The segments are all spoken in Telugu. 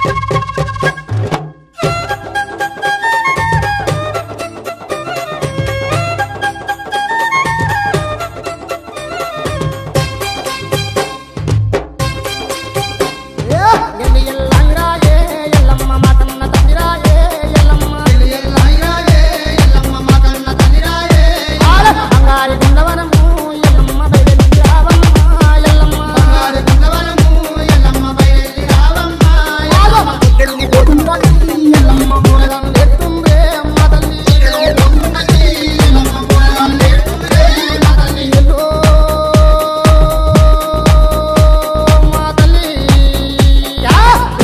ఎల్లి ఎల్లంగాయే ఎల్లమ్మ మా కన్న తందిరాయే ఎల్లమ్మ ఆల బంగారి గుండవనము ఎల్లమ్మ బయలుదేరి రావమ్మ ఎల్లమ్మ ఎల్లి పోతున్నది ఎల్లమ్మ మూలగం ఎత్తుందే అమ్మ తల్లి ఎల్లో మా తల్లి ఆ!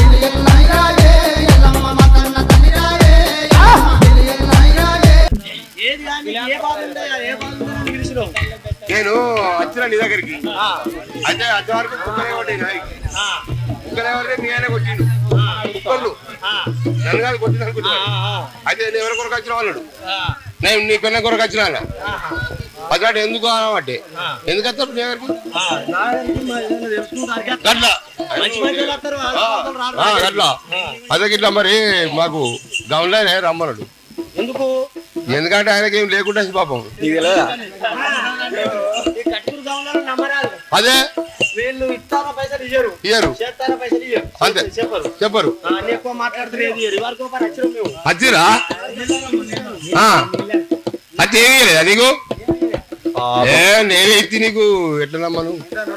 ఏది కానీ ఏ బాధ ఉందా ఏ బాధ ఉందా అని పిలిచినావు నేను వచ్చిన నీ దగ్గరికి అయితే అచ్చే వరకు కుక్కలే కొట్టిన కుక్కలే కొడితే మీ ఆయన కొట్టిండు కుక్కలు నన్ను కాదు కొట్టిన అనుకుంటున్నాను అయితే నేను ఎవరి కొరకు వచ్చిన వాళ్ళడు నేను నీ పిల్ల కొరకు వచ్చిన వాళ్ళ అదే ఎందుకు అనబట్టే ఎందుకు వస్తారు నీ దగ్గరకు గట్ల మంచి మంచి వస్తారు వాళ్ళ వాళ్ళు రారు. ఆ, గట్ల అదే గిట్ల మరి మాకు గౌన్లోనే రమ్మన్నాడు ఎందుకు ఎందుకంటే ఆయనకి ఏం లేకుండా పాపం ఈ కట్టూరు గౌన్లను నమ్మరాదు అదే వీళ్ళు ఇస్తాన పైసలు ఇయ్యరు ఇయ్యరు చేస్తాన పైసలు ఇయ్యరు అంతే. చెప్పరు చెప్పరు ఆ, అన్ని ఎక్కువ మాట్లాడుతున్నారు ఏది ఇయ్యరు ఇవరకు ఒకరు వచ్చినాం మేము వచ్చిరా అది ఏమీ లేదా నీకు ఏ నేనే ఎత్తి నీకు ఎట్లా నమ్మను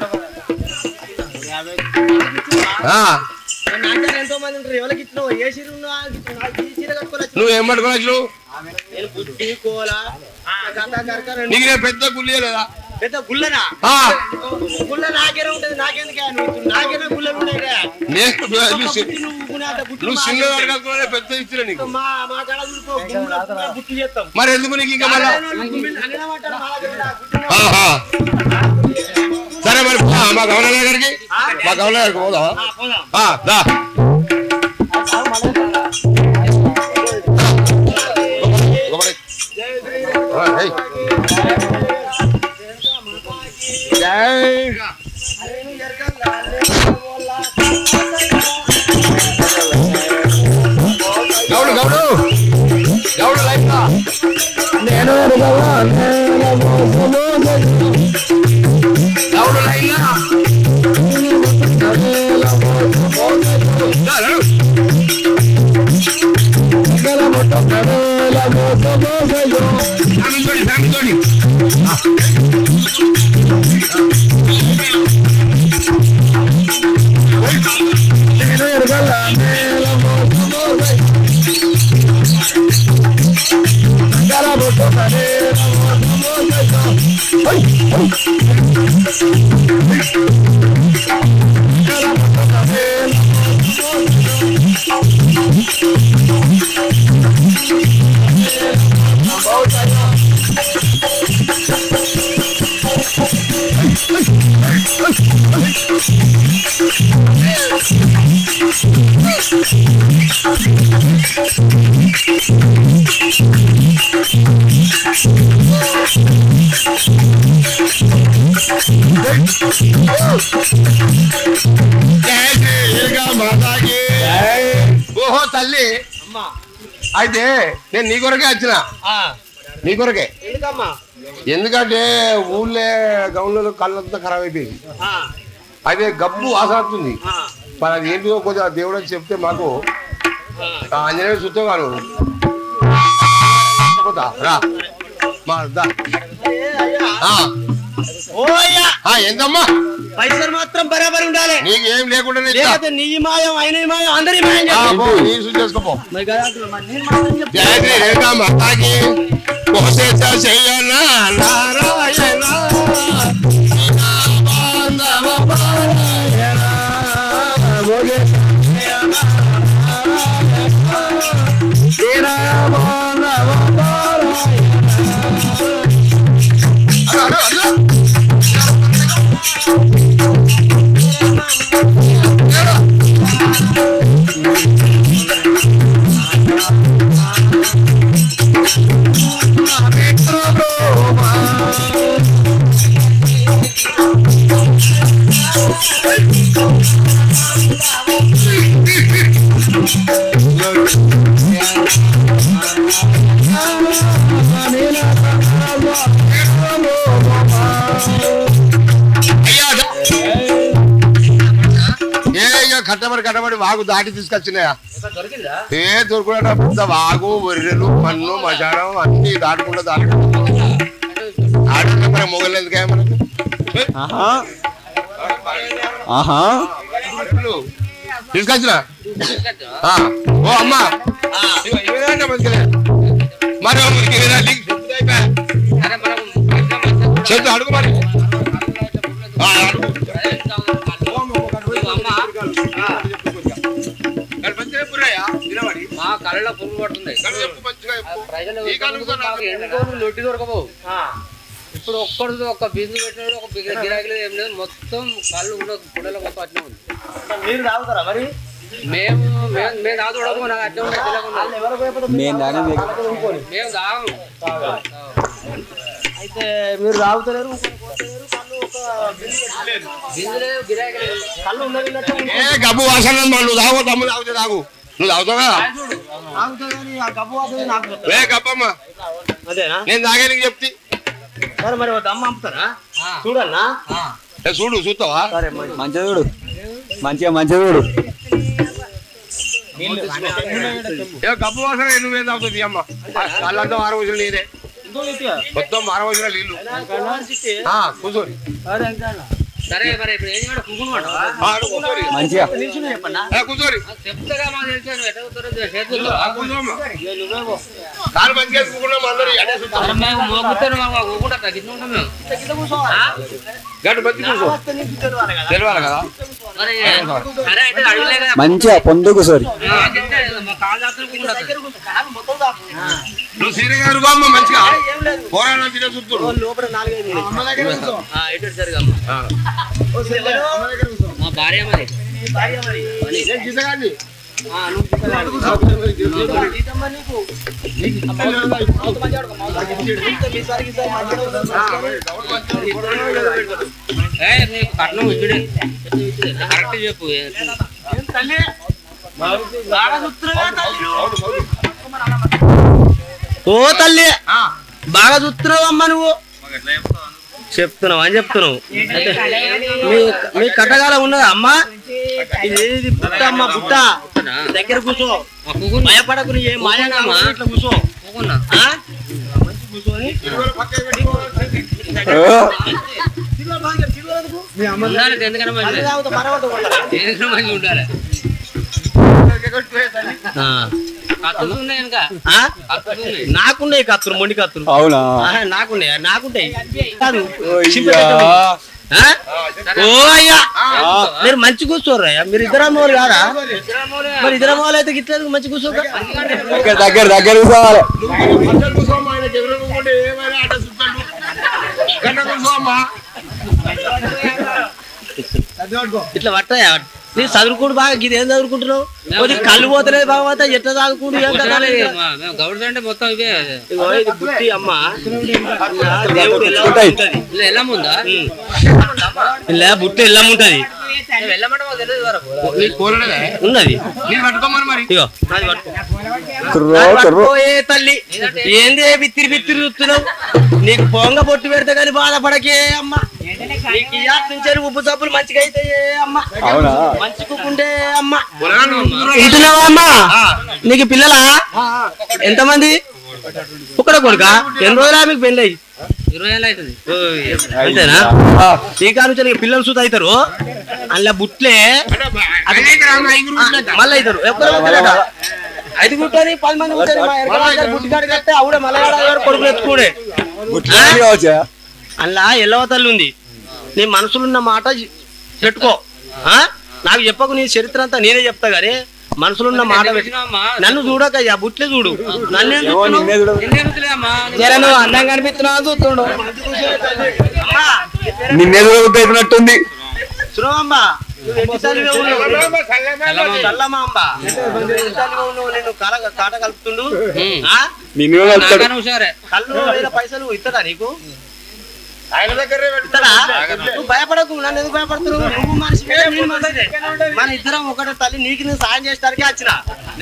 ఆ, నాకే ఎంతో మంది ఉంటారు ఎవరికి ఇచ్చినావు ఏ చీర ఉన్నా ఈ చీర కట్టుకొని వచ్చినావు. నువ్వు ఏం పట్టుకొని వచ్చినావు నేను బుద్ధి కోల కథ కరక రెండు నీకు నేను పెద్ద గుళ్ళే లేదా పెద్ద గుల్లనా ఆ, గుల్ల నాకేనే ఉంటది నాకెందుకే నువ్వు నాకేనే గుల్లలు ఉన్నాయి కదా. నేను నువ్వు ఒక్క సి- బుద్ధి నువ్వు ఊపుకునే అంత బుద్ధి నువ్వు మాకు చిన్న ఉంది. వరకు పెద్ద ఇచ్చిన నీకు మా మా కాడ చూడుకో గుమ్ములో బుద్ధి చేస్తాం మరి ఎందుకు నీకు ఇంకా మళ్ళా అన్నమాట మా దగ్గర బుద్ధి ఆహా. సరే మరి ఆ, మా గవర్నర్ దగ్గరికి మా గవర్నర్ దగ్గరికి పోదావా ఆ, పోదాం ఆ, దా ఒకటి. ఆ, ఏయ్. జై గౌడు గౌడు గౌడు లైఫ్ నేను గౌడు లైఫ్ ఫ్యామిలీ ఫ్యామిలీ ఓహో తల్లి అమ్మా అయితే నేను నీ కొరకే వచ్చిన ఆ, నీ కొరకే ఎందుకమ్మా ఎందుకంటే ఊళ్ళో గౌన్లలో కళ్ళంతా ఖరాబ్ అయిపోయింది ఆ, అదే గబ్బు ఆసాడుతుంది ఆ, మరి అది ఏంటిదో కొద్దిగా దేవుడు అని చెప్తే మాకు ఆ. ఆ ఆంజనేయుడు సుత్తగాను పోతా, రా మా దా. ఏ, అయ్యా. ఆ, ఓ అయ్యా ఆ, ఎంతమ్మా పైసలు మాత్రం బరాబర్ ఉండాలి నీకు ఏం లేకుండా నేను ఇస్తా. లేకపోతే నీ మాయం ఆయన మాయం అందరి మాయం ఆ, చేస్తాం. పో, నీ సూచి చేసుకోపో మరి కదా అంటున్నా, మరి నేను మాత్రం చెప్తా. జయశ్రీ రేఖా మాతాకి కోసేత శయన నారాయణ బాంధవ పారాయణ. భోగే శ్రీరామానవ పారాయణ. అదో, అదో, అదో. అయ్యా, ఏ ఇక కట్టబడి కట్టబడి వాగు దాటి తీసుకొచ్చినాయా దొరికిందా ఏ దొరుకునే పెద్ద వాగు బొర్రెలు మన్ను మశానం అన్ని దాటుకుంటూ దాటుకుంటూ ఆడుకుంటే మరి మొగలు ఎందుకే మనకు ఆహా ఆహా తీసుకొచ్చిన ఆ, ఓ అమ్మా ఇగో ఇవేనా మంచిగా మరి ఇవేనా నీకు చెప్తే అయిపోయా. చెప్తే అడుగు మరి ఆ, అడుగు. మరి మంచిగా చెప్పురాయ్యా, వినబడి. మా కళ్ళలో పురుగు పడుతుంది ఇక్కడ చెప్పు మంచిగా చెప్పు. ప్రజలు ఈ కాలం కూడా నాకు ఎండుకోను లొట్టి దొరకబోవు ఇప్పుడు ఒక్కడిది ఒక బిందు పెట్టినాడు ఒక బిగ్గ గిరాకీ లేదు ఏం లేదు మొత్తం కళ్ళు ఉన్న గుడలో మొత్తం అట్నే ఉంది మీరు తాగుతారా మరి మేము మేము మేము తాగు చూడకు నాకు అట్లే ఉండదు తెలియకుండా ఎవరు భయపడదు మేము దాని మేము తాగము అయితే మీరు తాగుతలేరు ఇంకొకరు కొట్టలేరు, కళ్ళు ఒక బిల్లు పెట్టలేదు. బిందు లేదు గిరాకీ లేదు కళ్ళు ఉన్నది ఉన్నట్టే ఉంది. ఏ గబ్బు వాసన ఉంది మరి నువ్వు తాగు తమ్ముడు తాగుతే తాగు నువ్వు తాగుతావా తాగుతా కానీ ఆ గబ్బు వాసన నాకు పోతుంది. ఏ గబ్బమ్మ అదేనా నేను తాగే నీకు చెప్తి సరే మరి ఒక దమ్మ పంపుతారా చూడన్నా ఏ చూడు చూస్తావా సరే మరి మంచిగా చూడు మంచిగా మంచిగా చూడు ఏ గబ్బు వాసన నువ్వేం తాగుతుంది అమ్మ వాళ్ళంతా ఆరు రోజులు నీదే మొత్తం ఆరు రోజుల నీళ్ళు ఆ, కూర్చోరి సరే మరి ఇప్పుడు ఏం చేయడం పువ్వును పడవా ఆ, నువ్వు కూర్చోరి మంచిగా ఏ, కూర్చోరి చెప్తాగా మాకు తెలిసి నువ్వు ఎట్లా కూర్చోరో చేతుల్లో ఆ, కూర్చోమ్మ. కాలు మంచిగా ఎత్తుకున్నాం అందరూ అడే చూస్తాం మేము మోగుతాను మాకు ఊకుంటా తగ్గించి ఉంటాం మేము గట్టు మంచి కూర్చో తెలియాలి కదా మరి సరే అయితే అడవిలే కదా మంచిగా పొందుకు సారి ఆ, చెప్తే మా కాళ్ళు దాకా ఊకుంటా నువ్వు సీనియర్ గారు బామ్మ మంచిగా పోరాటం తినే చూస్తుడు లోపల నాలుగైదు ఆ, ఇటు సరిగా మా భార్య మరి నేను గిసగాన్ని ఆ, నువ్వు ఏ, నీకు కట్నం ఇచ్చుడే కరెక్ట్ చెప్పు ఓ తల్లి బాగా చూస్తున్నావు అమ్మా నువ్వు చెప్తున్నావు అని చెప్తున్నావు అయితే మీ మీ కట్టగాల ఉన్నదా అమ్మా ఇది బుట్ట అమ్మా బుట్ట దగ్గర కూర్చో మా కుగురు భయపడకు నీ ఏం మాయా కూకున్నా? ఇట్లా కూర్చో కూకున్నా? ఆ? ఉండాలి ఎందుకన్నా మంచి తాగుతా పరవట్టు కొడతా. ఎందుకన్నా మంచి ఉండాలి కత్తులు ఉన్నాయి వెనక ఆ? కత్తులు ఉన్నాయి నాకున్నాయి కత్తులు మొండి కత్తులు అవునా ఆ, నాకున్నాయి నాకుంటాయి కాదు ఓయ్యా. చింపేటట్టు. ఆ? ఓ అయ్యా మీరు మంచి కూర్చోర్రయ్యా మీరు ఇద్దరు అమ్మవారు కాదా మరి ఇద్దరు అమ్మవారు అయితే గిట్ల మంచి కూర్చోక ఇక్కడ దగ్గర దగ్గర కూర్చోవాలి పక్కన కూర్చోమ్మా ఆయన దగ్గర కూర్చుంటే ఏమైనా అడ్డ చూస్తాడు గంట కూర్చోమ్మా ఇట్లా పట్టాయా నీ చదువుకుంటూ బాగా ఇది ఏం చదువుకుంటున్నావు కొద్ది కళ్ళు పోతలేదు బాగా ఎట్లా చదువుకుంటూ ఏం చదవాలి గౌడ్ అంటే మొత్తం ఇవే ఇదిగో ఇది బుట్టి అమ్మ ఇలా దేవుడు ఎలా ఉంటాయి. ఉంటది ఇలా ఎలా ఉందా ఇలా బుట్టి ఎలా ఉంటది వెళ్ళమంటే మాకు తెలియదు వరకు నీకు కోరలేదా ఉన్నది నేను పట్టుకోమని మరి ఇగో నాది పట్టుకో కుర్రో నాది కుర్రో పట్టుకో, ఏ తల్లి ఏంది ఏ బిత్తిరి బిత్తిరి చూస్తున్నావు నీకు పొంగ బొట్టు పెడితే కానీ బాధపడకే అమ్మ నీకు ఇయాట్ నుంచి ఉప్పు సబ్బులు మంచిగా అయితే అమ్మ అవునా మంచి కుక్కుంటే అమ్మ పొరగాడు నువ్వు ఇంటున్నావా అమ్మ నీకు పిల్లలా ఎంతమంది ఒక్కడ కొడుక ఎన్ని రోజులా మీకు పెళ్ళి అయ్యి? ఇరవై ఏళ్ళు అవుతుంది అంతేనా ఈ కాలం నుంచి నీకు పిల్లలు సూత అవుతారు అందులో బుట్లే మళ్ళీ అవుతారు ఎక్కడ అవుతారట? ఐదు గుట్టని పది మంది గుట్టని మా ఎరకల అందరు బుట్టి కాడికి వస్తే ఆవిడ మళ్ళీ కొడుకులు ఎత్తుకునే గుట్లా కావచ్చా అందులో ఎల్లవ తల్లి ఉంది నీ మనసులున్న మాట పెట్టుకో ఆ? నాకు చెప్పకు నీ చరిత్ర అంతా నేనే చెప్తా గానీ మనసులున్న మాట పెట్టు. నన్ను చూడకయ్యా బుట్లే చూడు నన్ను ఏం ఏమో చూస్తున్నావు? నిన్నే చూడ ఎన్ని రోజులేమ్మా జర నువ్వు అందంగా కనిపిస్తున్నావు చూస్తుండు అమ్మా, నిన్నే చూడకపోతున్నట్టుంది చూడమ్మా, నువ్వు ఎన్ని తల్లివే ఉన్నావు? చల్లమ్మా అమ్మ. ఎన్ని తల్లివే ఉన్నావు? నిన్ను కాల- కాట కలుపుతుండు ఆ? నిన్ను కూడా కలుపుతాడు. నాకన్నా హుషారే కళ్ళు వేల పైసలు ఇస్తాడా నీకు ఆయన దగ్గరే ఇస్తాడా నువ్వు భయపడకు నన్ను ఎందుకు భయపడుతున్నావు నువ్వు మనిషి నేను మనిషినే. మన ఇద్దరం ఒకటే తల్లి నీకు నేను సాయం చేసడానికి వచ్చిన ఆ?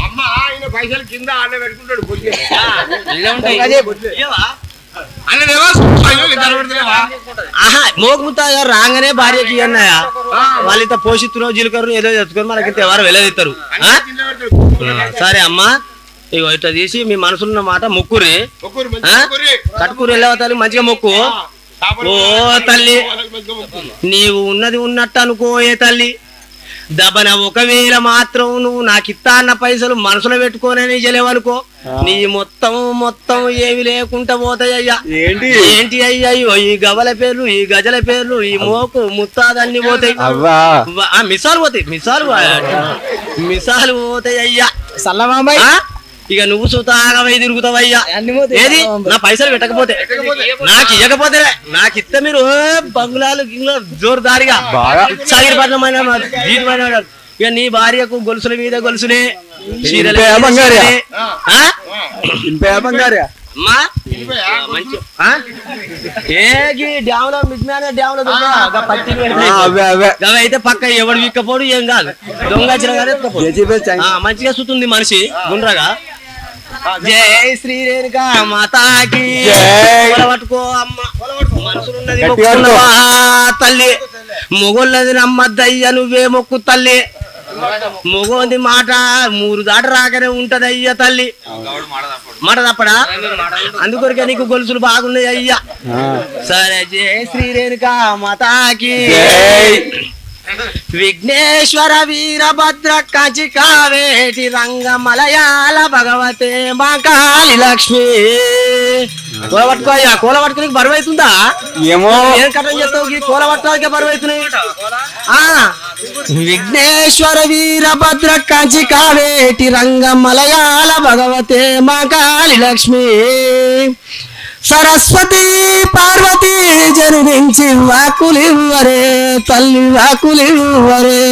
అమ్మ ఆయన పైసలు కింద ఆడ పెట్టుకుంటాడు పొద్దున్నే. ఇలా ఉంటాయి ఇయ్యవా? అన్నదేవా పైసలు ఇద్దరు పెడతలేవా ఆహా మోగుముతా గారు రాగానే భార్యకి అన్నయ్య వాళ్ళు ఇంత పోషిత్తునో జీలకర్ర ఏదో తెచ్చుకొని మనకి ఎవరు వెళ్ళదిస్తారు అన్ని కింద పెడతాడు సరే అమ్మా ఇగో ఇట్లా తీసి మీ మనసులో ఉన్న మాట మొక్కురి ఒక్కరు ఆ? మంచిగా ఒక్కరే. కట్టుకుని వెళ్ళవతాలి మంచిగా మొక్కు చేపలు ఓ వాళ్ళకి తల్లి. మంచిగా మొక్కులు. నీవు ఉన్నది ఉన్నట్టు అనుకోయే తల్లి దబన ఒకవేళ మాత్రం నువ్వు నాకు ఇత్తా అన్న పైసలు మనసులో పెట్టుకోనని చెలేవనుకో నీ మొత్తం మొత్తం ఏమి లేకుండా పోతాయ్యా ఏంటి ఏంటి అయ్యో ఈ గవల పేర్లు ఈ గజల పేర్లు ఈ మోకు ముత్తాదన్ని పోతాయి అవ్వా వా- ఆ, మిసాలు పోతాయి మిసాలు మిసాలు పోతాయి అయ్యా సల్లమాబాయ్ ఆ? ఇక నువ్వు సుతాగమై తిరుగుతావయ్యా అన్ని పోతాయి. ఏది నా పైసలు పెట్టకపోతే నాకు ఇవ్వకపోతే నాకు ఇస్తే మీరు ఓ బంగ్లాలు గింగ్లాలు జోరుదారిగా బాగా. సాగిరిపట్నమైన జీవితమైన ఇక నీ భార్యకు గొలుసుల మీద గొలుసులే చీరల ఇంపే మీద బంగారా? చీరలే. ఆ? ఇంపే బంగారా అమ్మా మంచి ఆ? ఏ గీ డ్యామ్ లో మిడ్మాన్ డ్యామ్ లో దొరికినా? గా పత్తి ఆ, పెడితే. అవే అవే గవి అయితే పక్క ఎవడు విక్కపోడు ఏం కాదు దొంగ వచ్చిన కానీ ఎత్తుకపోడు. జేజీబీ థాంక్స్. ఆ, మంచిగా సుతుంది మనిషి గుండ్రగా జై శ్రీ రేణుకా మాతాకి జై. కొల పట్టుకో అమ్మ మనసులున్నది గట్టిగా మొక్కుకున్నవా తల్లి మొగోళ్ళది నమ్మద్దయ్య నువ్వే మొక్కు తల్లి మొగోంది మాట మూడు దాట రాకనే ఉంటదయ్య తల్లి మాట తప్పడా అందుకొరకే నీకు గొలుసులు బాగున్నాయి అయ్యా ఆ. సరే జై శ్రీ రేణుకా మాతాకి జై. విఘ్నేశ్వర వీరభద్ర కంచి కావేటి రంగ మలయాళ భగవతే మా కాళి లక్ష్మి కూల పట్టుకో అయ్యా కూల పట్టుకుని బరువు అవుతుందా ఏమో ఏం కట్టం చేస్తావు ఈ కూల పట్టడానికి బరువు అవుతున్నాయి ఆ, విఘ్నేశ్వర వీరభద్ర కంచి కావేటి రంగ మలయాళ భగవతే మా కాళి లక్ష్మి సరస్వతి పార్వతి జన్మించి వాకులివ్వరే తల్లి వాకులివ్వరే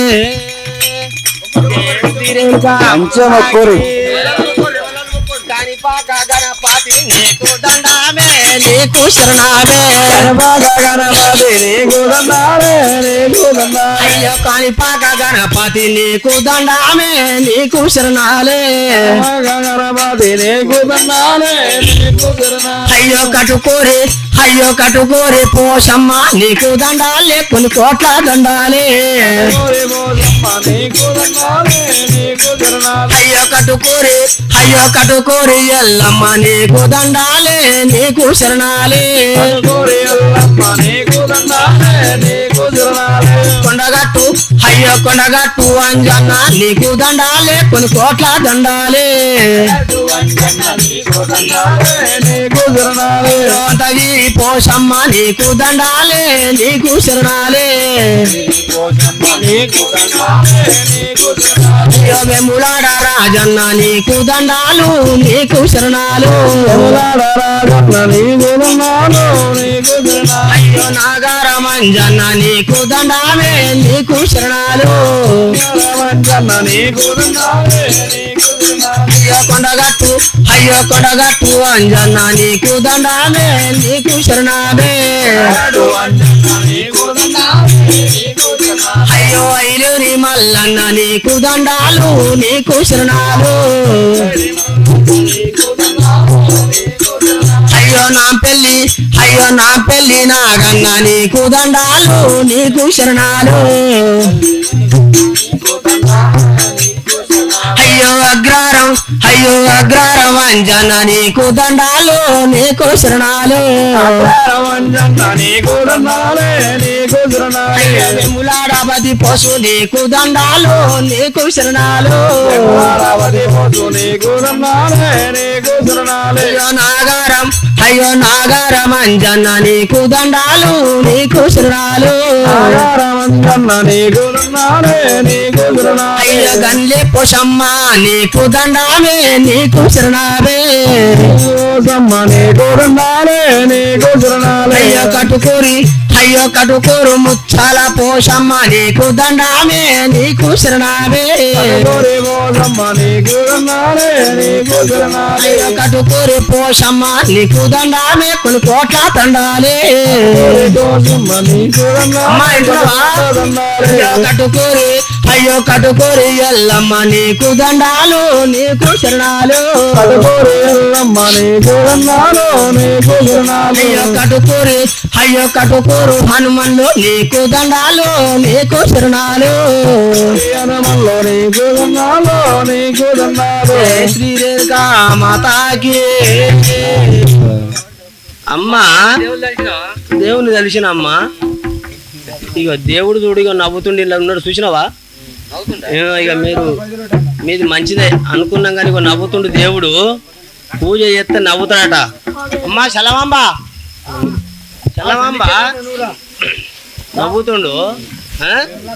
మంచిగా మొక్కురి కాణిపాక గణపతి నీకు దండామే నీకు శరణామే గణపతి నీకు దండాలే, నీకు దండాలే. అయ్యో కాణిపాక గణపతి నీకు దండామే నీకు శరణాలే గణపతి నీకు దండాలే, నీకు శరణాలే. అయ్యో కటుకోరి అయ్యో కటుకోరి పోషమ్మ నీకు దండాలే కొన్ని కోట్ల దండాలే ఓరి పోసమ్మ నీకు దండాలే, నీకు శరణాలే. అయ్యో కటుకోరి అయ్యో కటుకోరి ఎల్లమ్మ నీకు దండాలే నీకు శరణాలే ఓరి ఎల్లమ్మ నీకు దండాలే, నీకు శరణాలే. కొండగట్టు అయ్యో కొండగట్టు అంజన్న నీకు దండాలే కొన్ని కోట్ల దండాలే నీకు దండాలే, నీకు శరణాలే. తగి పోషమ్మ నీకు దండాలే నీకు శరణాలే పోసమ్మ నీకు దండాలే, నీకు శరణాలే. అయ్యో వెములాడ రాజన్న నీకు దండాలు నీకు శరణాలు రాజన్న నీకు దండాలు, నీకు శరణాలే. అయ్యో నాగార మంజన్న నీకు దండాలే నీకు శరణాలు రాజన్న నీకు దండాలే, నీకు శరణాలే. అయ్యో కొండగట్టు అయ్యో కొండగట్టు అంజన్న నీకు దండాలే నీకు శరణాలే నీకు దండాలే, నీకు శరణాలే. అయ్యో ఐలూరి మల్లన్న నీకు దండాలు నీకు శరణాలు అయ్యో నా పెళ్ళి అయ్యో నా పెళ్ళి నాగన్న నీకు దండాలు నీకు శరణాలు అయ్యో అగ్రారం అయ్యో అగ్రారం అంజన నీకు దండాలు నీకు శరణాలు రాజన్న నీకు దండాలే, నీకు శరణాలే. ములాడాపతి పశు నీకు దండాలు నీకు శరణాలు రావతి పోతు నీకు దండాలే, నీకు శరణాలే. అయ్యో నాగారం అయ్యో నాగారం అంజన్న నీకు దండాలు నీకు శరణాలు రాజన్న నీకు దండాలే, నీకు శరణాలే. అయ్యో గన్లే పొషమ్మ నీకు దండామే నీకు శరణాలే పోసమ్మ నీకు దండాలే, నీకు శరణాలే. అయ్యో కటుకూరి అయ్యో కటుకూరు ముచ్చాల పోషమ్మ నీకు దండామే నీకు శరణాలే ఓరి పోసమ్మ నీకు దండాలే, నీకు శరణాలే. అయ్యో కటుకూరి పోషమ్మ నీకు దండామే కొన్ని కోట్ల తండాలే ఓరి పోసమ్మ నీకు దండాలే, అమ్మా ఇంటున్నావా? దండాలే. అయ్యో కటుకూరి అయ్యో కటుకోరి ఎల్లమ్మ నీకు దండాలు నీకు శరణాలు కడుకోరి ఎల్లమ్మ నీకు దండాలు నీకు శరణాలు అయ్యో కటుకోరి అయ్యో కటుకోరు హనుమన్లు నీకు దండాలు నీకు శరణాలు హనుమల్లో నీకు దండాలు నీకు దండాలు జై శ్రీ రేణుకా మాతాకి అమ్మా దేవుళ్ళు తెలిసినావా? దేవుని తెలిసిన అమ్మా ఇక దేవుడు చూడు ఇక నవ్వుతుండి ఇలా ఉన్నాడు చూసినావా అవుతుందా? ఏ, ఇక మీరు మీది మంచిదే అనుకున్నాం కానీ ఇక నవ్వుతుండు దేవుడు పూజ చేస్తే నవ్వుతాడట అమ్మా చలవాంబ చలవాంబ నవ్వుతుండు ఆ?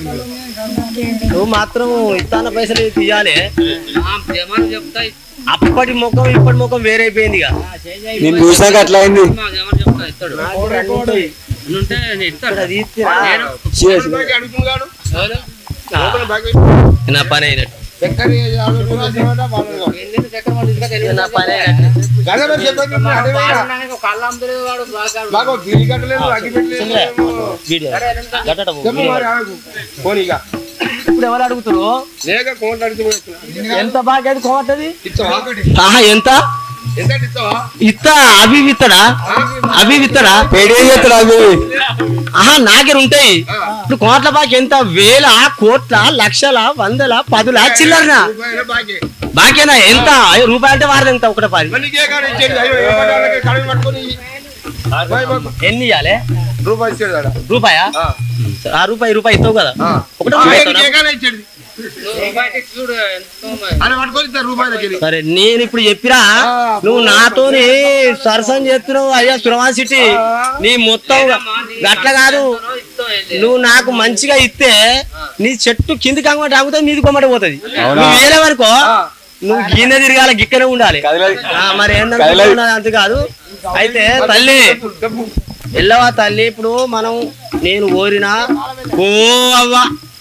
నువ్వు మాత్రం ఇస్తాన పైసలు తీయాలి ఆ జమాను చెప్తా అప్పటి ముఖం ఇప్పటి ముఖం వేరైపోయింది ఇక నేను చూసాక అట్లా అయింది మా జమాను చెప్తా ఇస్తాడు ఉంటే నేను ఇస్తాడు అది ఇచ్చిరా? నేను బాకీ అడుగుతున్నాడు ఎవరు? లోపల బాకీ నా పని అయినట్టు చక్కెర అడుగుతున్నాడు వాళ్ళు ఎన్ని చక్కెర వాళ్ళు ఇంకా ఇక నా తెలియదు. పని అయినట్టు గదే మరి చెప్పండి అడవి నాకు కళ్ళు అమ్ముతలేదు వాడు బాగా మాకు గిరి కట్టలేదు అగ్గి పెట్టలేదు వీడియో గట్టట పో. చెప్పు మరి ఆగు పోనీగా ఇప్పుడు ఎవరు అడుగుతారు లేక కోట్లు అడుగుతున్నా ఎంత బాగా అది కోమటది ఇస్తావా ఆహా ఎంత ఎంత ఇస్తావా ఇత్తా అవి విత్తడా అవి విత్తడా పేడే చేస్తాడు అవి ఆహా నాగర్ ఉంటాయి ఇప్పుడు కోట్ల బాకి ఎంత వేల కోట్ల లక్షల వందల పదుల చిల్లరనా రూపాయలు బాకీ బాకేనా ఎంత అయ్యో, రూపాయి అంటే వారది ఎంత ఒకటి పది మరి నీకే కాడ ఇచ్చేది అయ్యో ఏ పడ్డాలకి కడుగు పట్టుకొని ఇయ్యి. Boy boy. ఎన్ని ఇవ్వాలి రూపాయి ఇచ్చాడు ఆడ. రూపాయా ఆ. ఆ రూపాయి రూపాయి ఇస్తావు కదా ఆ. ఒకటే ఆ, రూపాయి నీకే ఇస్తావా? కాడ ఇచ్చేది నువ్వు బయటికి చూడు ఎంతో మరి. అని పట్టుకొని ఇస్తారు రూపాయలకి వెళ్ళి. సరే నేను ఇప్పుడు చెప్పిరా నువ్వు నాతోని సరసం చేస్తున్నావు అయ్యా సురవాన్ సిటీ నీ మొత్తం గట్ల కాదు ఇస్తాం ఏంటి? నువ్వు నాకు మంచిగా ఇస్తే నీ చెట్టు కిందికి అంగమాట ఆగుతుంది మీది కొమ్మట పోతుంది నువ్వు వేలేవనుకో నువ్వు గిన్నె తిరగాల గిక్కనే ఉండాలి ఆ, మరి ఏంటంటే అంత కాదు అయితే తల్లి చెప్పు ఎల్లవా తల్లి ఇప్పుడు మనం నేను ఓరినా ఓ అవ్వ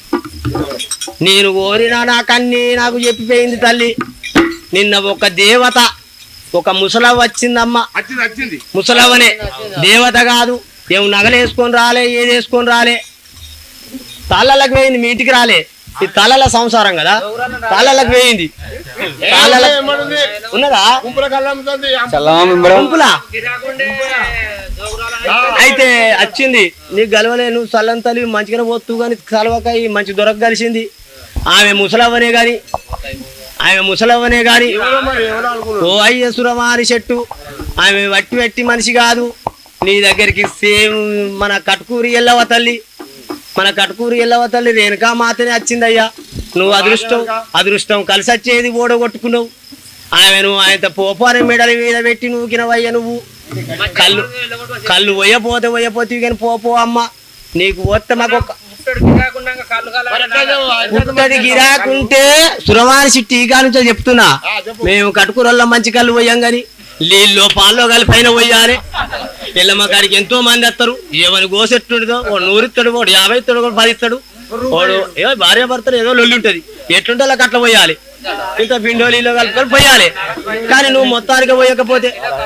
నేను ఓరినా నాకన్నీ నాకు చెప్పిపోయింది తల్లి నిన్న ఒక దేవత ఒక ముసలవ్వ వచ్చిందమ్మ వచ్చింది వచ్చింది ముసలవ్వనే దేవత కాదు ఏం నగలు వేసుకొని రాలే ఏది వేసుకొని రాలే తాళ్ళకి వేయింది మీ ఇంటికి రాలే ఈ తాళ్ళల సంసారం కదా తాళ్ళకి వేయింది తాళ్ళల ఏమనుంది? ఉన్నదా గుంపుల కళ్ళు అమ్ముతుంది గుంపులా గిరాకుండే దోగురాలు అయితే వచ్చింది నీకు గలవలే నువ్వు సల్లం తల్లి మంచిగానే పోతూ కానీ కలవక ఈ మంచి దొరక కలిసింది ఆమె ముసలవ్వనే గాని ఆమె ముసలవ్వనే గాని మరి ఎవరు అనుకున్నారు ఓ అయ్య సురమారి చెట్టు ఆమె వట్టి వెట్టి మనిషి కాదు నీ దగ్గరికి సేమ్ మన కట్కూరి ఎల్లవ తల్లి మన కట్కూరి ఎల్లవ తల్లి రేణుకా మాతనే వచ్చిందయ్యా నువ్వు అదృష్టం అదృష్టం కలిసి వచ్చేది ఓడగొట్టుకున్నావు ఆమెను ఆయన పోపారం మెడల మీద పెట్టి నూకినవయ్యా నువ్వు కళ్ళు కళ్ళు పోయపోతే పోయపోతే కానీ పోపో అమ్మ నీకు పోతే మాకు ఒక ముట్టడు గిరాకుండా కాళ్ళు కాళ్ళు పుట్టడి గిరాకుంటే సురమానిసి టీకా నుంచి చెప్తున్నా మేము కట్టుకురల్లో మంచి కళ్ళు పోయాం గాని నీళ్ళు పాల్లో కలిపి పైన పోయాలి ఇళ్ళమ్మ కాడికి ఎంతో మంది వస్తారు ఏమని గోసెట్టుండదో వాడు నూరిస్తాడు వాడు యాభై ఇస్తాడు వాడు పది ఇస్తాడు వాడు ఏ భార్య భర్తలు ఏదో లొల్లి ఉంటది ఎట్లుంటే అలా అట్లా పోయాలి ఇంత పిండోలీలో కలుపుకొని పోయాలి కానీ నువ్వు మొత్తానికి పోయకపోతే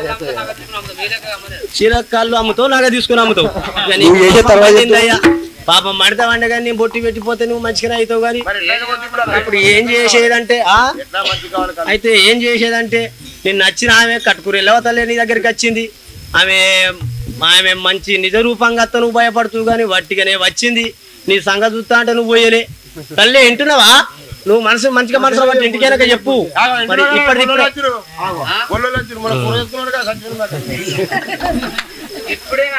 చీరకాళ్ళు అమ్ముతావు నాగా తీసుకుని అమ్ముతావు ఇక నీకు నువ్వు చేసే తర్వాత పాపం పట్టిందయ్యా. పాపం మడతావంటే కానీ నేను బొట్టి పెట్టిపోతే నువ్వు మంచిగానే అవుతావు కానీ ఇప్పుడు ఏం చేసేదంటే ఆ అయితే ఏం చేసేదంటే నేను నచ్చిన ఆమె కట్టుకురు వెళ్ళవతలే నీ దగ్గరికి వచ్చింది ఆమె ఆమె మంచి నిజ రూపంగా అత్త నువ్వు భయపడుతూ కానీ వట్టిగానే వచ్చింది నీ సంగతి చూస్తా అంటే నువ్వు పోయలే తల్లి వింటున్నావా నువ్వు మనసు మంచిగా మనసులో బట్టి ఇంటికైనా చెప్పు మరి ఇప్పటి వచ్చారు గొల్లలు వచ్చారు మన కూర వేసుకున్నాడు కదా సచ్చిపోయిన ఇప్పుడేనా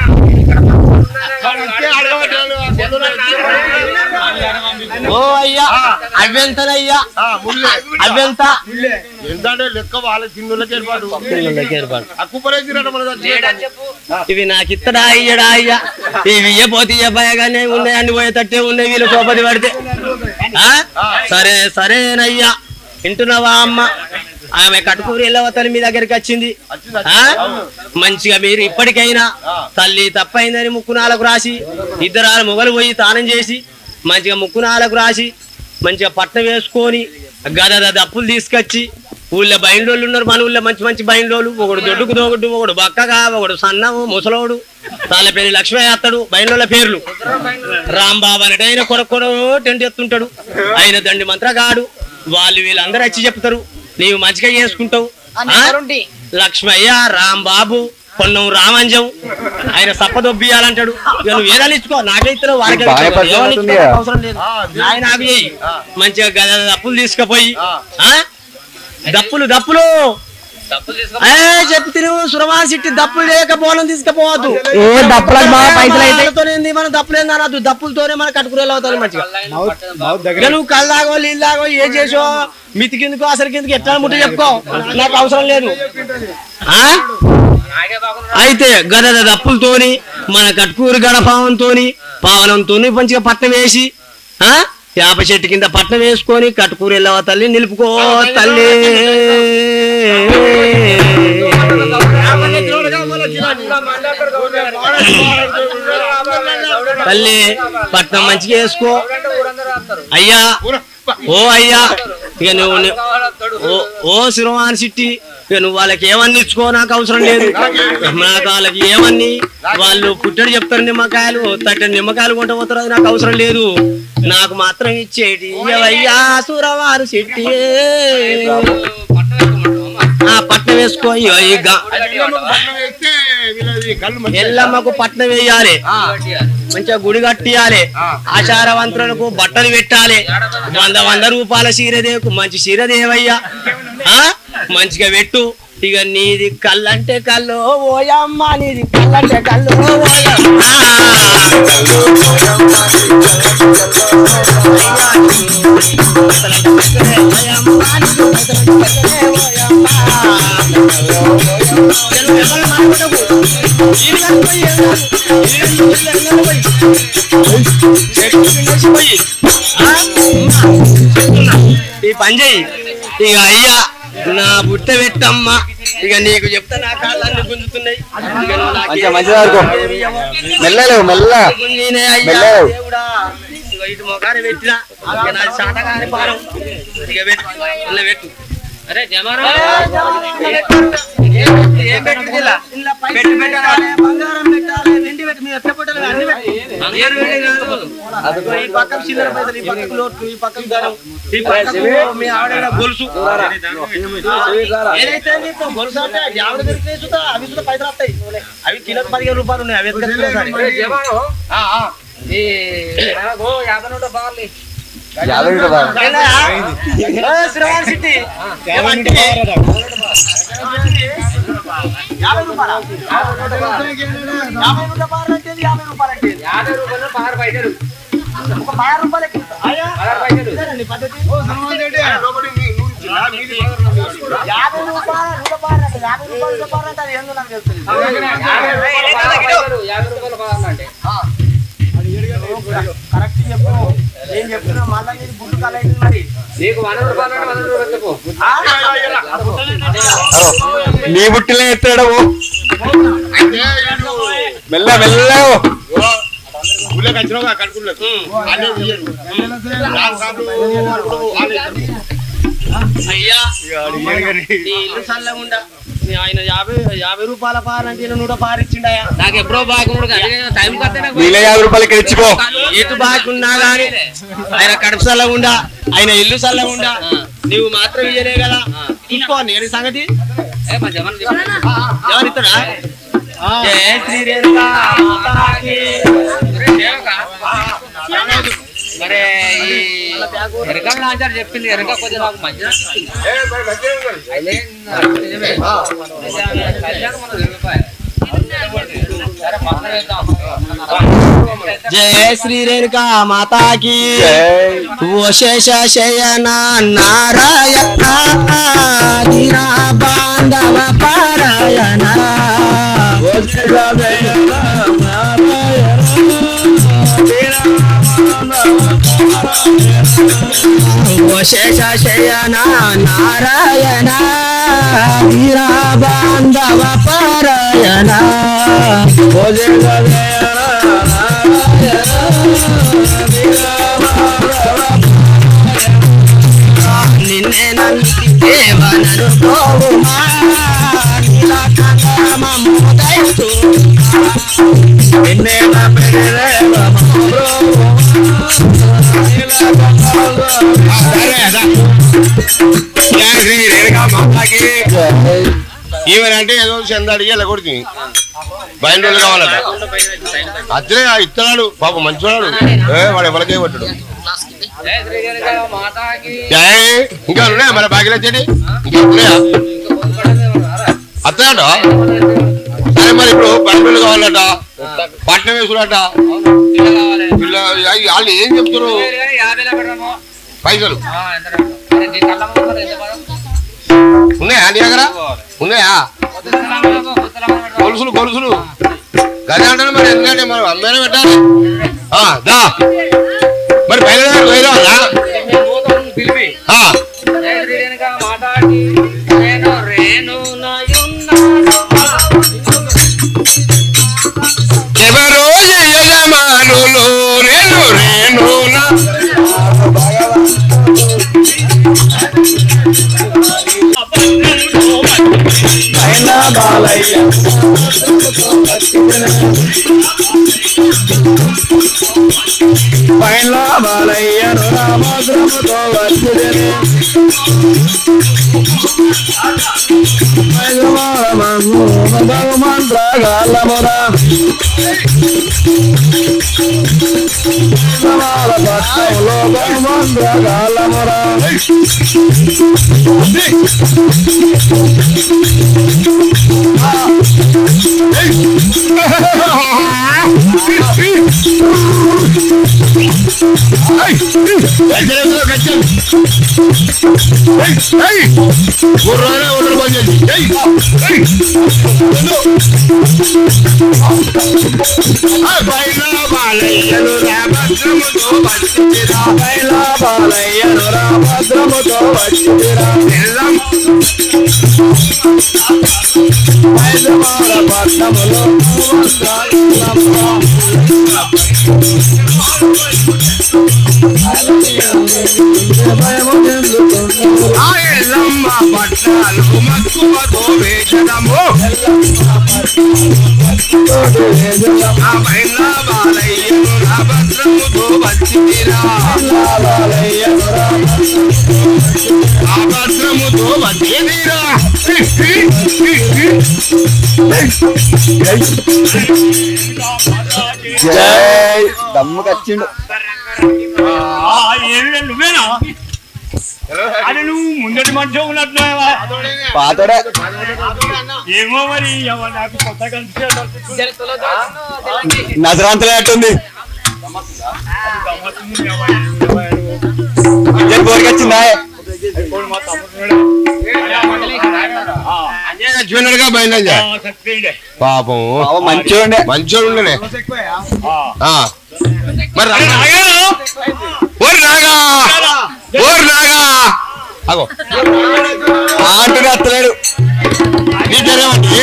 ఓ అయ్యా అవ్వెంతనయ్యా అవ్వెంత ఎంత అంటే లెక్క వాళ్ళ చిన్నులకి ఏర్పాటు ఆ కుప్పరేసిరట మన దగ్గర. చెప్పు ఇవి నాకు ఇత్తడా అయ్యడా అయ్యా ఇవి ఇయ్యపోతే ఇయ్యపోయగానే ఉన్నాయి అన్ని పోయేటట్టే ఉన్నాయి వీళ్ళు కోపది పడితే ఆ? సరే సరేనయ్యా వింటున్నావా అమ్మ ఆమె కట్టుకూరి వెళ్ళవతని మీ దగ్గరికి వచ్చింది ఆ? మంచిగా మీరు ఇప్పటికైనా తల్లి తప్పైందని ముక్కునాలకు రాసి ఇద్దరు మొగలు పోయి తానం చేసి మంచిగా ముక్కునాలకు రాసి మంచిగా పట్ట వేసుకొని గద దప్పులు తీసుకొచ్చి ఊళ్ళో బయలుడోళ్ళు ఉన్నారు మన ఊళ్ళో మంచి మంచి బయలుడోళ్ళు ఒకడు దొడ్డుకు దోగొడ్డు ఒకడు బక్కగా ఒకడు సన్నవు ముసలోడు తాళ్ళపల్లి లక్ష్మయ్య అత్తడు బయలుల పేర్లు రాంబాబు అనేటి ఆయన కొరకొడ టెంట్ ఎత్తుంటాడు ఆయన దండి మంత్రగాడు వాళ్ళు వీళ్ళందరూ వచ్చి చెప్తారు నీవు మంచిగా చేసుకుంటావు ఆ? లక్ష్మయ్య రాంబాబు పొన్నం రామంజం ఆయన సప్పదొబ్బియాలంటాడు ఇక నువ్వు ఏదాలు ఇచ్చుకో నాకే ఇస్తున్నావు వాళ్ళకే బాగా ఇస్తున్నావు. పరిచయం ఏమని అవుతుంది ఇచ్చుకో, కదా. అవసరం లేదు ఆయన నాకు చెయ్యి మంచిగా గద దప్పులు తీసుకుపోయి ఆ? దప్పులు దప్పులు డబ్బులు తీసుకో ఏ చెప్పి తిరుగు సురమా సిట్టి దప్పులు లేక బోనం తీసుకుపోవద్దు ఏ డప్పులకు బాగా పైసలు అయితే వాళ్ళతోనేంది మన దప్పులు ఏంది అనద్దు దప్పులతోనే మన కట్టుకునేలా అవుతుంది మంచిగా ఇక నువ్వు కళ్ళాగో నీళ్ళాగో ఏం చేసో మితి కిందకు అసలు కిందకి ఎట్లా ముట్ట చెప్పుకో నాకు అవసరం లేదు ఆ? నాకే బాగున్నా అయితే గద దప్పులతోని మన కట్కూరు గడపావంతోని పావనంతోని మంచిగా పట్నం వేసి ఆ వేప చెట్టు కింద పట్నం వేసుకొని కట్టుకూరు వెళ్ళవా తల్లి నిలుపుకో తల్లి తల్లి పట్నం మంచిగా వేసుకో ఊరందరూ వస్తారు అయ్యా ఓ అయ్యా ఇక నువ్వు ని- ఓ ఓ శిరవాన్ సిట్టి ఇక నువ్వు వాళ్ళకి ఏమన్నా ఇచ్చుకో నాకు అవసరం లేదు నాకు వాళ్ళకి ఏమని వాళ్ళు పుట్టడు చెప్తారు నిమ్మకాయలు తట్టని నిమ్మకాయలు కొంట పోతారు అది నాకు అవసరం లేదు నాకు మాత్రం ఇచ్చేటి అయ్యా సురవారు సిట్టి ఆ పట్నం వేసుకో ఇగో ఈ గా- పట్నం వేస్తే వీళ్ళది కళ్ళు మంచిగా ఎల్లమ్మకు పట్నం వేయాలి మంచిగా గుడి కట్టియాలి ఆచారవంతులకు బట్టలు పెట్టాలి వంద వంద రూపాయల చీరదేకు మంచి చీరదేవయ్యా ఆ? మంచిగా పెట్టు ఇక నీది కళ్ళంటే కళ్ళు ఓయమ్మ నీది కళ్ళంటే కళ్ళు ఓయమ్మ. ఈ పని చెయ్యి ఇక అయ్యా నా బుట్ట పెట్టమ్మా ఇక నీకు చెప్తా నా కాళ్ళన్నీ గుంజుతున్నాయి ఇక నువ్వు నాకు మంచిగా ఏమి మంచిగా ఆడుకో ఇయ్యవో. మెల్లలేవు మెల్ల నేనే అయ్యా మెల్లగా. దేవుడా. ఇగో ఇటు మొఖాన్ని పెట్టినా ఇక నాది శాతకాని పానం ఇక పెట్టు ఇలా పెట్టు అరే జమానా ఏం పెట్టు ఇలా? ఇలా పైసలు పెట్టాలి, బంగారం పెట్టాలి, వెండి పెట్టి, మీ ఎట్ల పెట్టాలి, అన్ని పెట్టి. ఏరు వెండి కాదు. ఈ పక్కకు చిల్లర పైసలు, ఈ పక్కకు లోట్లు, ఈ పక్కకు ధనం, ఈ పక్కకు మీ ఆవిడ గొలుసు ఏదైతే నీకు గొలుసు అంటే ఆవిడ దొరికినాయి సుతా, అవి సుతా పైసలు వస్తాయి అవి కిలోకి పదిహేను రూపాయలు ఉన్నాయి అవి ఎత్తుకొచ్చుకునే సరే. జమాను ఈ మనకు యాభై నూట బాగాలి యాభై కూడా బాగా ఏందయ్యా? ఏ, శ్రీవారి సిట్టి. ఏమంటే? యాభై రూపాయలా? యాభై నూట బార్ అంటే ఇది యాభై రూపాయలు అంటే ఇది. యాభై రూపాయలు పదహారు పైసలు ఒక పదహారు రూపాయలకి. అయ్యా, పదహారు పైసలు ఇదేనా నీ పద్ధతి? లోపలి నీ- నువ్వు ఇచ్చినా, మీది పదహారు యాభై రూపాయలు నూట బార్ అంటే యాభై రూపాయలు నూట బార్ అంటే అది ఏందో నాకు తెలుస్తుంది. యాభై రూపాయలు పదహారు పైసలు యాభై రూపాయలు పదహారు అంటే కరెక్ట్ చెప్పు నేను చెప్తున్నా మళ్ళీ నీది గుడ్డు కలైంది మరి నీకు వంద రూపాయలు అంటే వంద రూపాయలు చెప్పు ఆ? అరో నీ బుట్టిలే ఎత్తాడు అయితే వీళ్ళు మెల్ల మెల్లవు ఊళ్ళోకి వచ్చినావుగా కడుపులకు అన్నీ ఇయ్యరు. నాలుగు సార్లు అప్పుడు వాళ్ళు అయ్యా నీ ఇల్లు చల్లగా ఉండ నీ ఆయన యాభై యాభై రూపాయల పారంటే ఈయన నూట పారిచ్చిండయా నాకు ఎప్పుడో బాగున్నాడు కానీ టైం కట్టే నాకు నీళ్ళ యాభై రూపాయలకి ఇచ్చిపో ఎటు బాగున్నా గాని ఆయన కడుపు చల్లగా ఉండా ఆయన ఇల్లు చల్లగా ఉండా నువ్వు మాత్రం ఇయ్యలే కదా తీసుకో నేను సంగతి ఏ మా జమాన్ చెప్పు. ఎవరిస్తాడా జయ శ్రీ రేణుకా మాతాకి. మరి ఈ ఎరకల నాచారు చెప్పింది ఎరక కొద్దిగా నాకు మంచిగా ఏ, మరి మంచిగా ఉన్నది. అయితే నాకు నిజమే. అయితే కళ్యాణం మనం వెళ్ళిపోయాయి. సరే పక్కన వేద్దాం. జయ శ్రీ రేణుకా మాతాకి జై. ఓ శేష శయన నారాయణ ధీరా బాంధవ పారాయణ ఓ శేష శయన నారాయణ ధీరా బాంధవ పారాయణ నిన్న నిన్నే నమ్మితి దేవా నన్ను కోవుమా నీలా కంగమము దయచు నిన్నే నమ్మితి దేవా ఈమెనంటే ఏదో చంద అడిగి ఎలా కొడుతుంది బయట రోజులు కావాలట అట్లే ఆ ఇత్తనాడు పాప మంచివాడు ఏ వాడు ఎవరికే పట్టాడు జయ శ్రీ గణేశ మాతాకి ఏయ్, ఇంకా ఉన్నాయా మన బాగిల చెడి ఇంకా ఉన్నాయా అత్తనాడు సరే మరి ఇప్పుడు బండ్లు కావాలట పట్నం వేసుకున్నట వీళ్ళ వాళ్ళు ఏం చెప్తారు యాభై పెట్టడము పైసలు ఎంత నీ కళ్ళ ముందు ఎంత పదం ఉన్నాయా నీ దగ్గర ఉన్నాయా గొలుసులు గొలుసులు గదే అంటారు మరి ఎందుకంటే మనం అమ్మేనే పెట్టాలి ఆ, దా మరి పైన వేరే వాళ్ళ పిలిపి ఆ, జయ శ్రీ గణేశ మాతాకి నేను రేణు ఎవరో యజమానులు రేణు రేణు గుర్రాలే ఉండరు పనిచేసి ఏయ్, ఏయ్. ఆ, పైన బాలయ్యలు రామద్రముతో వచ్చిరా. పైన బాలయ్యలు రామద్రముతో వచ్చిరా. ఎల్లం హైదరాబాద్ పట్టణములో ఆ ఎల్లమ్మ పట్టాలు మక్కువతో వేచడము ఆ పైన బాలయ్యను రాభద్రముతో వచ్చిరా ఆ భద్రముతో వచ్చిరా జై దమ్ముకి వచ్చిండు నువ్వేనా అది నువ్వు ముందటి మధ్య ఉన్నట్టున్నావా పాతోడే ఏమో మరి ఎవరు నాకు కొత్త కలిసి నజరాంతలే అట్టుంది ఇద్దరు బోరికి వచ్చిందా చచ్చిపోయినాడుగా బయలుదేరా పాపం బావ మంచిగా మంచోడు ఉండలే ఆ. మరి రా- ఓరి నాగా ఓరి నాగా అగో అంటున్నా అత్తలేడు నీ పేరేమంటే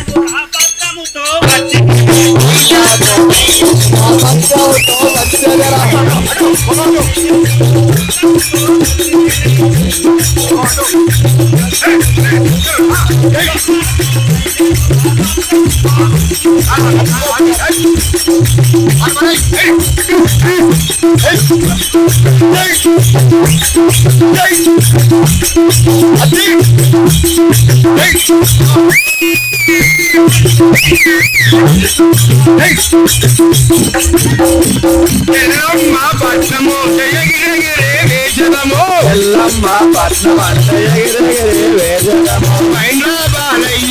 ఎల్లమ్మ పట్నము జయగిరగిరే వేషదము ఎల్లమ్మ పట్నం అంత జయగిరగిరే వేషదము పైన బాలయ్య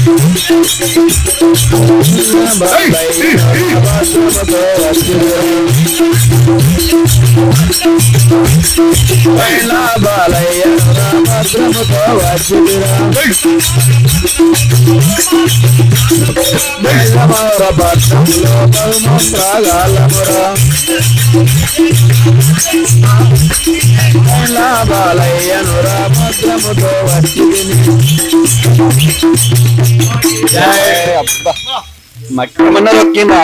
పైన బాలయ్య భద్రముతో వచ్చిరా బెల్లమౌర పట్నంలో బహుమంత్రాగాలమురా బాలయ్యను రామద్రముతో వచ్చి జై అబ్బా మట్టి మొన్న దొక్కిందా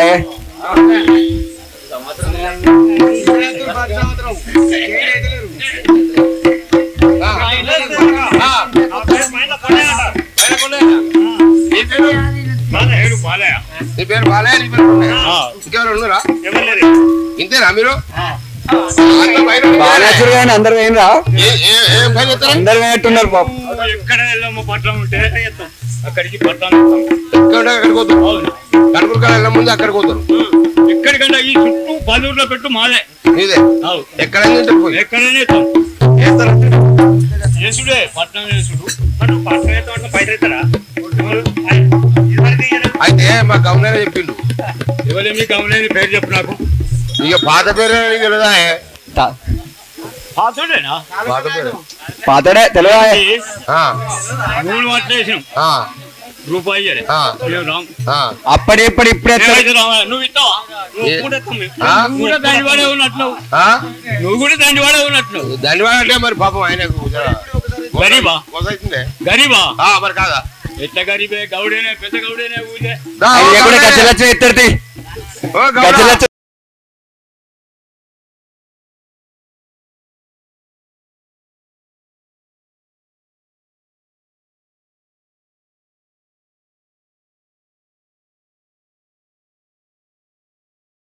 ఆ, నా పేరు పైన కొనే అంటారు. పైన కొన్నాయా? నీ పేరు బాలయ్య, ఏడు బాలయ్య. నీ పేరు బాలయ్య నీ పేరు కొన్నాయా? ఆ, ఇంకెవరు ఉన్నారా ఎవరు లేరు. ఇంతేనా మీరు ఆ. అంత బయట బాలేశ్వరు కానీ అందరు పోయినరా ఏ- ఏ- ఏం పని చేస్తారా అందరు పోయినట్టున్నారు పాపం ఎక్కడ వెళ్ళామో పట్నం ఉంటే ఎత్తాం. అక్కడికి పట్నం ఎత్తాం. ఎక్కడ ఉంటే అక్కడికి పోతారు అవును. కనుకూరు వెళ్ళే ముందు అక్కడికి పోతారు ఎక్కడికంటే ఈ చుట్టూ పల్లూరులో పెట్టు మాదే నీదే అవు ఎక్కడైనా తింటారు పోయి ఎక్కడైనా ఎత్తాం చేస్తారా యేసుడే పట్నం యేసుడు మనం పట్నం ఎత్తాం అంటే బయట ఎత్తారా ఎవరు? ఆయన ఇదివరకు ఈయన అయితే మా గవర్నర్ చెప్పిండు ఎవరేమి గమలేని పేరు చెప్పు నాకు ఇక పాత పేరు నీకు తెలియదా తా- పాతుడేనా పాత పేరు పాతడే తెలియదా ఆ, మూడు మాటలు వేసినాం ఆ, రూపాయి ఇయ్యలే. ఆ. మేము రాం. ఆ. అప్పటి ఇప్పటి ఇప్పుడే మేమైతే రావా? నువ్వు ఇస్తావా నువ్వు ఏ- కూడా ఇస్తాం మేము. ఆ? నువ్వు కూడా దాని వాడే ఉన్నట్లు ఆ? నువ్వు కూడా దాని వాడే ఉన్నట్లు దండివాడ అంటే మరి పాపం ఆయనకు గరీబా? అవుతుందే గరీబా ఆ, మరి కాదా ఎట్లా గరీబే గౌడేనే పెద్ద గౌడేనే ఊళ్ళే దా, ఆయన ఓ కూడా గవర్నర్. గచ్చలచ్చి ఎత్తడి ఓ గవర్నర్. గచ్చలచ్చి